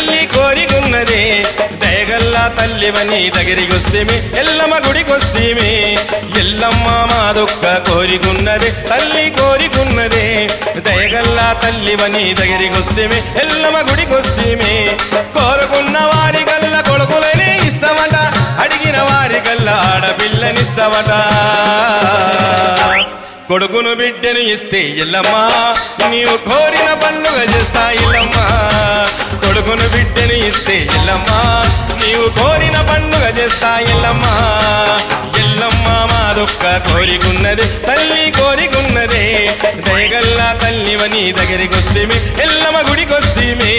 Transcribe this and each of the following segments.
తల్లి కోరికున్నదే దయగల్లా తల్లివని దగ్గరికొస్తేమి ఎల్లమ్మ గుడికొస్తేమి ఎల్లమ్మ మాదొక్క కోరికున్నదే తల్లి కోరికున్నదే దయగల్లా తల్లివని దగ్గరికొస్తేమి ఎల్లమ్మ గుడికొస్తేమి కోరుకున్న వారి గల్ల కొడుకులనే ఇస్తామట అడిగిన వారి గల్ల ఆడపిల్లనిస్తామట కొడుకును బిడ్డను ఇస్తే ఇల్లమ్మా నీవు కోరిన పండుగ చేస్తా ఇల్లమ్మా కొడుకును బిడ్డను ఇస్తే ఇల్లమ్మా నీవు కోరిన పండుగ చేస్తా ఇల్లమ్మా ఎల్లమ్మ మాదొక్క కోరికున్నది తల్లి కోరికున్నదే దయగల్లా తల్లివని దగ్గరికొస్తేమి ఎల్లమ్మ గుడికొస్తేమి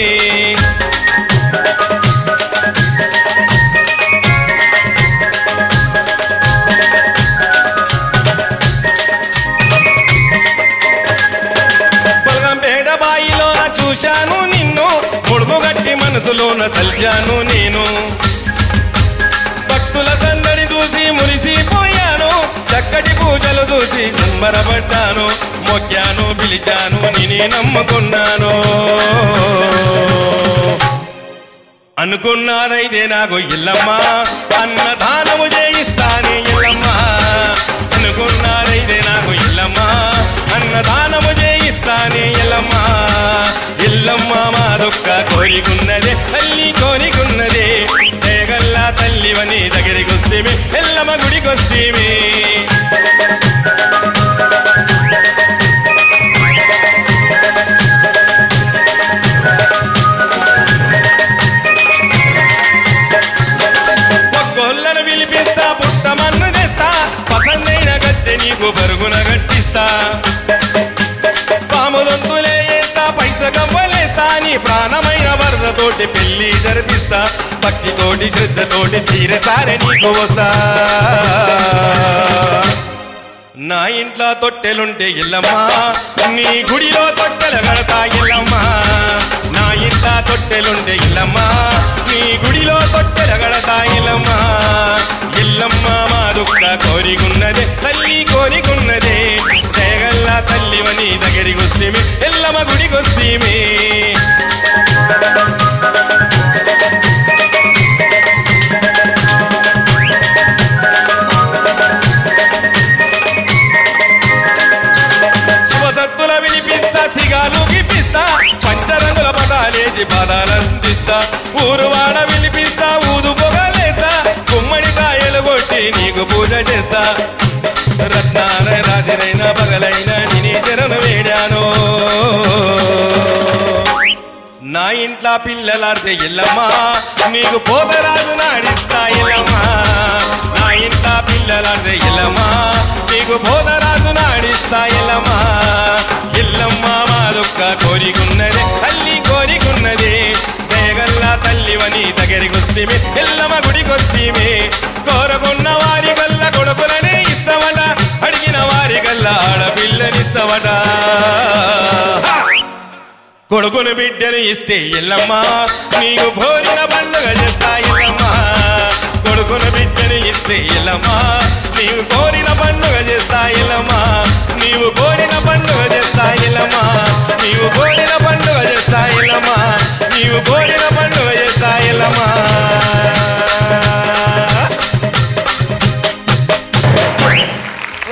పొలగంపేట బాయిలోన చూశాను నిన్ను ముడుపు గట్టి మనసులోన తల్చాను నేను భక్తుల సందడి చూసి మురిసిపోయాను చక్కటి పూజలు చూసి సంబరపడ్డాను మొక్కాను పిలిచాను నేనే నమ్ముకున్నాను అనుకున్నానైతే నాకు ఇల్లమ్మా అన్నదానము చేయిస్తానే ఇల్లమ్మా అనుకున్నానైతే నాకు ఇల్లమ్మా అన్నదానము చేయిస్తానే ఇల్లమ్మా ఇల్లమ్మ మాదొక్క కోరికున్నదే తల్లి కోరికున్నదే జయగల్లా తల్లివని దగ్గరికి వస్తేమి ఎల్లమ్మ గుడికొస్తేమి ఒక్కొల్లను పిలిపిస్తా పుట్టమన్ను తెస్తా పసందైన గద్దె నీకు పరుగున గట్టిస్తా పాములొంతులే వేస్తా పైస కవ్వలేస్తా నీ ప్రాణమైన వరదతోటి పెళ్లి జరిపిస్తా భక్తితోటి శ్రద్ధతోటి సీరసారె నీకు వస్తా నా ఇంట్లో తొట్టెలుంటే ఇల్లమ్మా నీ గుడిలో తొట్టెల గడతా ఇల్లమ్మా నా ఇంట్లో తొట్టెలుంటే ఇల్లమ్మా నీ గుడిలో తొట్టెల గడతా ఇల్లమ్మా ఇల్లమ్మ మా దుఃఖ కోరికున్నదే తల్లి కోరికున్నదే జయగల్లా తల్లివని దగ్గరికి వస్తేమి ఎల్లమ్మ గుడికొస్తేమి శివసత్తుల వినిపిస్తా సిగాలు గిపిస్తా పంచరంగుల పటాలేసి పదాలందిస్తా ఊరువాడ వినిపిస్తా ఊదు పొగలేస్తా గుమ్మడి కాయలు కొట్టి నీకు పూజ చేస్తా రత్నాల రాజరైన పగలైన నేనే చరణ వేడాను నా ఇంట్లో పిల్లలాడితే ఇల్లమ్మా నీకు పోతరాజు నాడిస్తా ఇల్లమ్మా నా ఇంట్లో పిల్లలాడితే ఇల్లమ్మా నీకు పోతరాజు నాడిస్తా ఇల్లమ్మా ఇల్లమ్మ మా దుఃఖ కోరికున్నదే తల్లి కోరికున్నదే దయగల్లా తల్లివని దగ్గరికొస్తేమి ఎల్లమ్మ గుడికొస్తేమి కోరుకున్న వారి గల్ల కొడుకులనే ఇస్తామట అడిగిన వారి గల్ల ఆడపిల్లనిస్తామట కొడుకును బిడ్డను ఇస్తే ఇల్లమ్మా నీకు భోజన పండుగ చేస్తా ఇల్లమ్మా కొడుకును బిడ్డను ఇస్తే ఇల్లమ్మా నీవు కోరిన పండుగ చేస్తా ఇల్లమ్మా నీవు కోరిన పండుగ చేస్తా ఇల్లమ్మా నీవు కోరిన పండుగ చేస్తా ఇల్లమ్మా నీవు కోరిన పండుగ చేస్తా